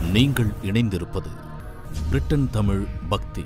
நீங்கள் இணைந்திருப்பது பிரிட்டன் தமிழ் பக்தி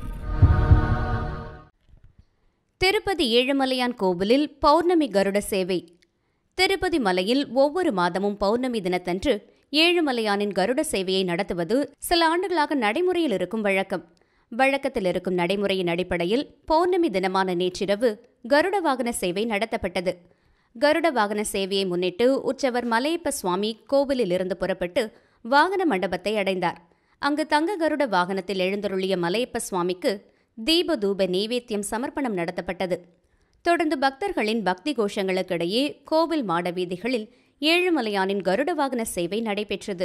திருப்பதி ஏழுமலையான் கோவிலில் பௌர்ணமி கருட சேவை திருப்பதி மலையில் ஒவ்வொரு மாதமும் பௌர்ணமி தினத்தன்று ஏழுமலையானின் கருட சேவையை நடத்துவது சில ஆண்டுகளாக நடைமுறையில் இருக்கும் வழக்கம் வழக்கத்தில் இருக்கும் நடைமுறையின் அடிப்படையில் பௌர்ணமி தினமான நேற்றிரவு கருட வாகன சேவை நடத்தப்பட்டது கருட வாகன சேவையை முன்னிட்டு உற்சவர் மலையப்ப சுவாமி கோவிலில் இருந்து புறப்பட்டு வாகன மண்டபத்தை அடைந்தார் அங்கு தங்க கருட வாகனத்தில் எழுந்தருளிய மலையப்ப சுவாமிக்கு தீப தூப நெய்வேத்தியம் சமர்ப்பணம் நடத்தப்பட்டது தொடர்ந்து பக்தர்களின் பக்தி கோஷங்களுக்கிடையே கோவில் மாட வீதிகளில் ஏழுமலையானின் கருட வாகன சேவை நடைபெற்றது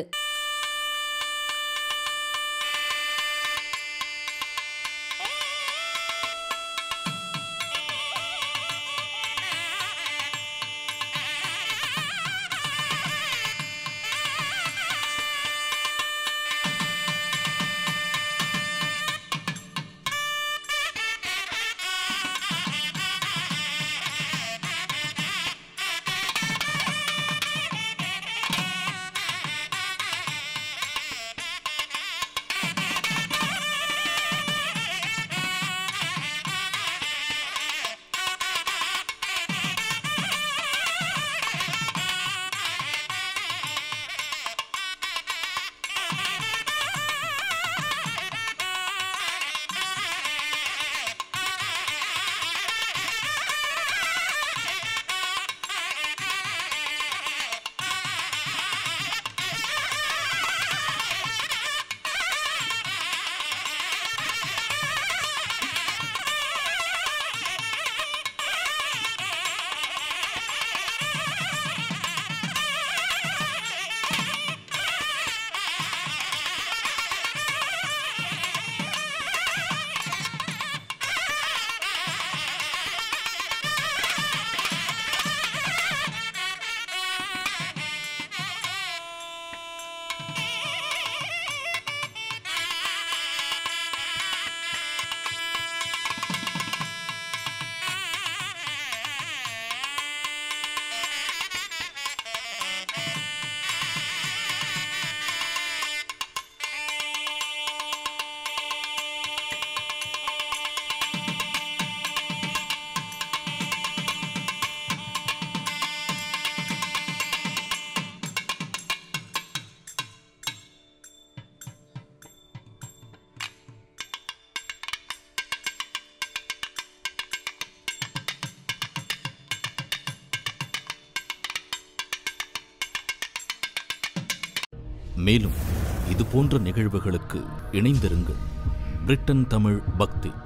மேலும் இது போன்ற நிகழ்வுகளுக்கு இணைந்திருங்கள் பிரிட்டன் தமிழ் பக்தி